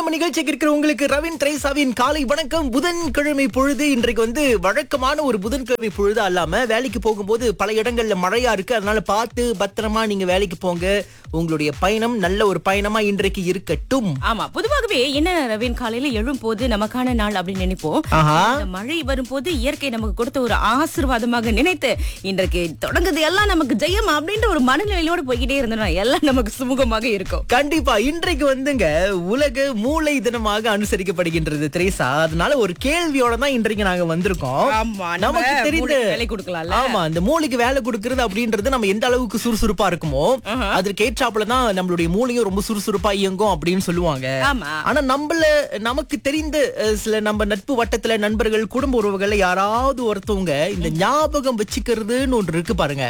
நம்ம நிகழ்ச்சிக்கு இருக்கிற உங்களுக்கு ரவின் திரைசாவின் காலை வணக்கம் புதன்கிழமை பொழுது இன்றைக்கு வந்து வழக்கமான ஒரு புதன்கிழமை பொழுது அல்லாம வேலைக்கு போகும்போது பல இடங்கள்ல மழையா இருக்கு அதனால பார்த்து பத்திரமா நீங்க வேலைக்கு போங்க உங்களுடைய பயணம் நல்ல ஒரு பயணமா இன்றைக்கு இருக்கட்டும் ஆமா பொதுவாகவே என்ன ரவீன் காலையில எழும் போது நமக்கான நாள் அப்படின்னு நினைப்போம் ஆஹா இந்த மழை வரும்போது இயற்கை நமக்கு கொடுத்த ஒரு ஆசீர்வாதமாக நினைத்து இன்றைக்கு தொடங்குது எல்லாம் நமக்கு ஜெயம் அப்படின்ற ஒரு மனநிலையோடு போய்கிட்டே இருந்தோம்னா எல்லாம் நமக்கு சுமூகமாக இருக்கும் கண்டிப்பா இன்றைக்கு வந்துங்க உலக மூளை தினமாக அனுசரிக்கப்படுகின்றது திரேசா அதனால ஒரு கேள்வியோட தான் இன்றைக்கு நாங்க வந்திருக்கோம் ஆமா நமக்கு தெரிந்த மூளைக்கு வேலை கொடுக்கலாம்ல ஆமா அந்த மூளைக்கு வேலை கொடுக்கறது அப்படின்றது நம்ம எந்த அளவுக்கு சுறுசுறுப்பா இருக்குமோ அதற்கு ஏற்றாப்புல தான் நம்மளுடைய மூளையும் ரொம்ப சுறுசுறுப்பா இயங்கும் அப்படின்னு சொல்லுவாங்க ஆமா ஆனா நம்மள நமக்கு தெரிந்த அஹ், சில நம்ம நட்பு வட்டத்துல நண்பர்கள் குடும்ப உறவுகள்ல யாராவது ஒருத்தவங்க இந்த ஞாபகம் வச்சுக்கிறதுன்னு ஒன்று இருக்கு பாருங்க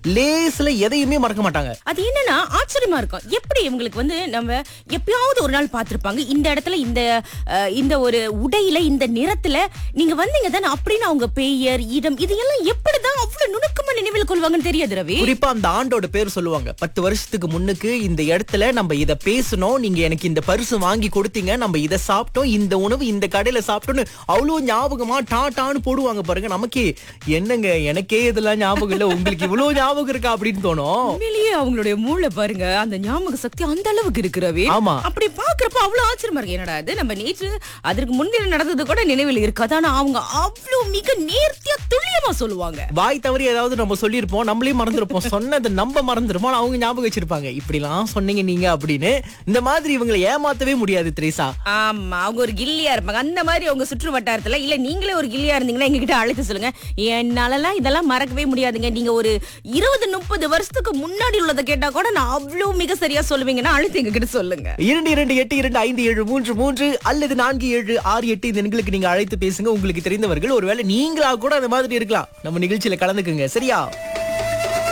லேஸ்ல எதையுமே மறக்க மாட்டாங்க அது என்னன்னா ஆச்சரியமா இருக்கும் எப்படி இவங்களுக்கு வந்து நம்ம எப்பயாவது ஒரு நாள் பார்த்திருப்பாங்க இந்த இடத்துல இந்த அஹ், இந்த ஒரு உடையில இந்த நிறத்துல நீங்க வந்தீங்க தானே அப்படின்னு அவங்க பெயர் இடம் இதையெல்லாம் எப்படிதான் அவ்வளவு நுணுக்கமா நினைவில் கொள்வாங்கன்னு தெரியாது ரவி குறிப்பா அந்த ஆண்டோட பேர் சொல்லுவாங்க பத்து வருஷத்துக்கு முன்னுக்கு இந்த இடத்துல நம்ம இத பேசணும் நீங்க எனக்கு இந்த பரிசு வாங்கி கொடுத்தீங்க நம்ம இத சாப்பிட்டோம் இந்த உணவு இந்த கடையில சாப்பிட்டோம்னு அவ்வளவு ஞாபகமா டாட்டான்னு போடுவாங்க பாருங்க நமக்கே என்னங்க எனக்கே இதெல்லாம் ஞாபகம் இல்ல உங்களுக்கு இவ்வளவு ஞாபகம் இருக்கா அப்படின்னு தோணும் உண்மையிலேயே அவங்களுடைய மூளை பாருங்க அந்த ஞாபக சக்தி அந்த அளவுக்கு இருக்கு ரவி ஆமா அப்படி பாக்குறப்ப அவ்வளவு ஆச்சரியமா இருக்கு என்னடா இது நம்ம நேற்று அதற்கு முன்தினம் நடந்தது கூட நினைவில் இருக்காது ஆனா அவங்க அவ்வளவு மிக நேர்த்தியா துல்லியமா சொல்லுவாங்க வாய் தவறி ஏதாவது நம்ம சொல்லியிருப்போம் நம்மளே மறந்துருப்போம் சொன்னதை நம்ம மறந்துருப்போம் ஆனா அவங்க ஞாபகம் வச்சிருப்பாங்க இப்படிலாம் சொன்னீங்க நீங்க அப்படின்னு இந்த மாதிரி இவங்களை ஏமாத்தவே முடியாது திரேசா ஆமா அவங்க ஒரு கில்லியா இருப்பாங்க அந்த மாதிரி அவங்க சுற்று வட்டாரத்துல இல்ல நீங்களே ஒரு கில்லியா இருந்தீங்கன்னா எங்க கிட்ட அழைத்து சொல்லுங்க என்னாலலாம் இதெல்லாம் மறக்கவே முடியாதுங்க நீங்க ஒரு இருபது முப்பது வருஷத்துக்கு முன்னாடி உள்ளதை கேட்டா கூட நான் அவ்வளவு மிக சரியா சொல்லுவீங்கன்னா அழைத்து எங்க கிட்ட சொல்லுங்க இரண்டு இரண்டு எட்டு இரண்டு ஐந்து ஏழு மூன்று மூன்று அல்லது நான்கு ஏழு ஆறு எட்டு இந்த எண்களுக்கு நீங்க அழைத்து பேசுங்க உங்களுக்கு தெரிந்தவர்கள் ஒருவேளை நீங்களா கூட அந்த மாதிரி இருக்கலாம் நம்ம நிகழ்ச்சியில கலந்துக்குங்க சரியா